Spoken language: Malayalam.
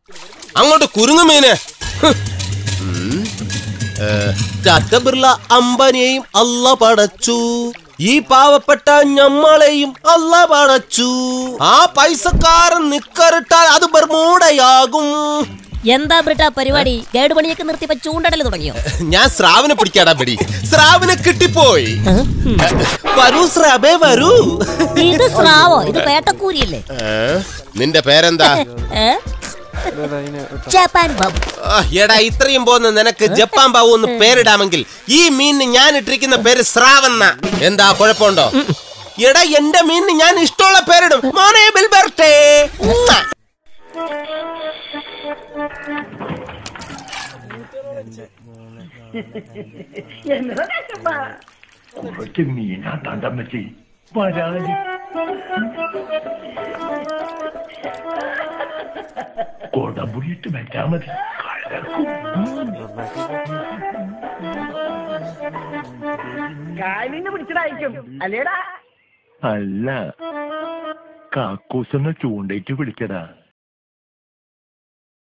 അങ്ങോട്ട് കുരുങ്ങു മീന് ടാറ്റ ബിർള അംബാനിയെയും അല്ല പടച്ചു ഈ പാവപ്പെട്ട ഞമ്മളെയും അല്ല പടച്ചു ആ പൈസക്കാരൻ നിക്കറിട്ടാൽ അത് ബർമൂടയാകും എന്താ ബ്രിട്ട പരിപാടി ഗൈഡ് പണിയൊക്കെ നിർത്തിയപ്പോ ചൂണ്ടടൽ തുടങ്ങിയോ ഞാൻ സ്രാവിനെ പിടിക്കാടാ ബെടി സ്രാവിനെ കിട്ടിപ്പോയി വരൂ സ്രാബേ വരൂ ഇത് സ്രാവോ ഇത് പേട്ടക്കൂരിയല്ലേ ഏ? നിന്റെ പേരെന്താ ഏ? ജപ്പാൻ ബാബു ആ, എടാ ഇത്രയും പോന്ന് നിനക്ക് ജപ്പാൻ ബാബു എന്ന് പേരിടാമെങ്കിൽ ഈ മീനിന് ഞാൻ ഇട്ടിരിക്കുന്ന പേര് സ്രാവെന്ന എന്താ കുഴപ്പമുണ്ടോ എടാ എന്റെ മീനിന് ഞാൻ ഇഷ്ടമുള്ള പേരിടും മോനെ ബിൽബർട്ടേ ഉമ്മ. കുറച്ച് മീനാട്ടാണ്ടമ്മച്ചി വരാതി കൊടമ്പുളിയിട്ട് വെച്ചാ മതി കഴക്കും കാലിന് പിടിച്ചതായിരിക്കും അല്ലേടാ അല്ല കാക്കൂസെന്ന് ചൂണ്ടയിട്ട് വിളിച്ചതാ